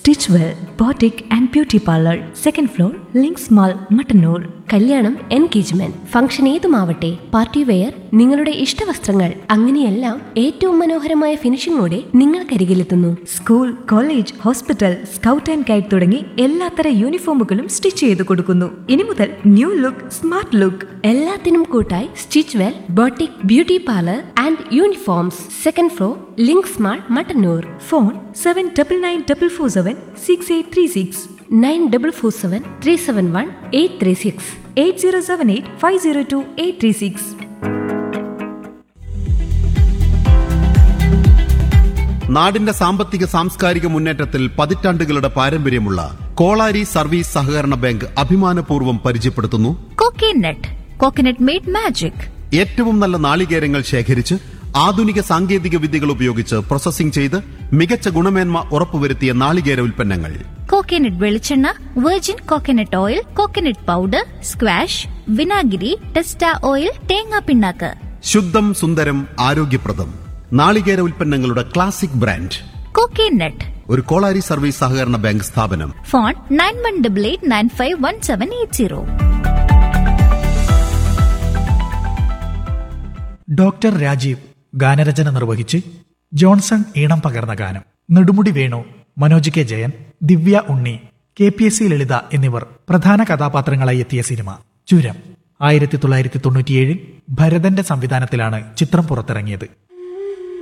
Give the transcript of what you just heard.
stitch well boutique and beauty parlour second floor Links mall Mattannur കല്യാണം engagement function ഏതുമാവട്ടെ party wear നിങ്ങളുടെ ഇഷ്ടവസ്ത്രങ്ങൾ അങ്ങനെയെല്ലാം ഏറ്റവും മനോഹരമായ ഫിനിഷിംഗോടെ നിങ്ങൾക്കരികിലെത്തുന്നു school college hospital scout and guide തുടങ്ങി എല്ലാത്തര യൂണിഫോമുകളും സ്റ്റിച്ച് ചെയ്ത് കൊടുക്കുന്നു ഇനി മുതൽ ന്യൂ ലുക്ക് സ്മാർട്ട് ലുക്ക് എല്ലാത്തിനും കൂട്ടായി stitch well boutique beauty parlour and uniforms second floor Links mall Mattannur phone seven double nine double four seven six eight three six nine double four seven three seven one eight three six eight zero seven eight five zero two eight three six നാടിന്റെ സാമ്പത്തിക സാംസ്കാരിക മുന്നേറ്റത്തിൽ പതിറ്റാണ്ടുകളുടെ പാരമ്പര്യമുള്ള Kolari service സഹകരണ bank അഭിമാനപൂർവ്വം പരിചയപ്പെടുത്തുന്നു coconut coconut made magic ഏറ്റവും നല്ല നാളികേരങ്ങൾ ശേഖരിച്ച് ആധുനിക സാങ്കേതിക വിദ്യകൾ ഉപയോഗിച്ച് പ്രോസസ്സിംഗ് ചെയ്ത് മികച്ച ഗുണമേന്മ ഉറപ്പുവരുത്തിയ നാളികേര ഉൽപ്പന്നങ്ങൾ കോക്കനട്ട് വെളിച്ചെണ്ണ virgin coconut oil coconut powder squash വിനാഗിരി ടെസ്റ്റ ഓയിൽ തേങ്ങാ പിണ്ണാക്ക് ശുദ്ധം സുന്ദരം ആരോഗ്യപ്രദം നാളികേര ഉൽപ്പന്നങ്ങളുടെ ക്ലാസിക് ബ്രാൻഡ് കോക്കനട്ട് ഒരു കോളാരി സർവീസ് സഹകരണ ബാങ്ക് സ്ഥാപനം phone nine one double eight nine five one seven eight zero doctor Rajeev ഗാനരചന നിർവഹിച്ച് ജോൺസൺ ഈണം പകർന്ന ഗാനം Nedumudi Venu Manoj K Jayan Divya Unni K P S C Lalitha എന്നിവർ പ്രധാന കഥാപാത്രങ്ങളായി എത്തിയ സിനിമ ചുരം ആയിരത്തി തൊള്ളായിരത്തി തൊണ്ണൂറ്റിയേഴിൽ ഭരതന്റെ സംവിധാനത്തിലാണ് ചിത്രം പുറത്തിറങ്ങിയത്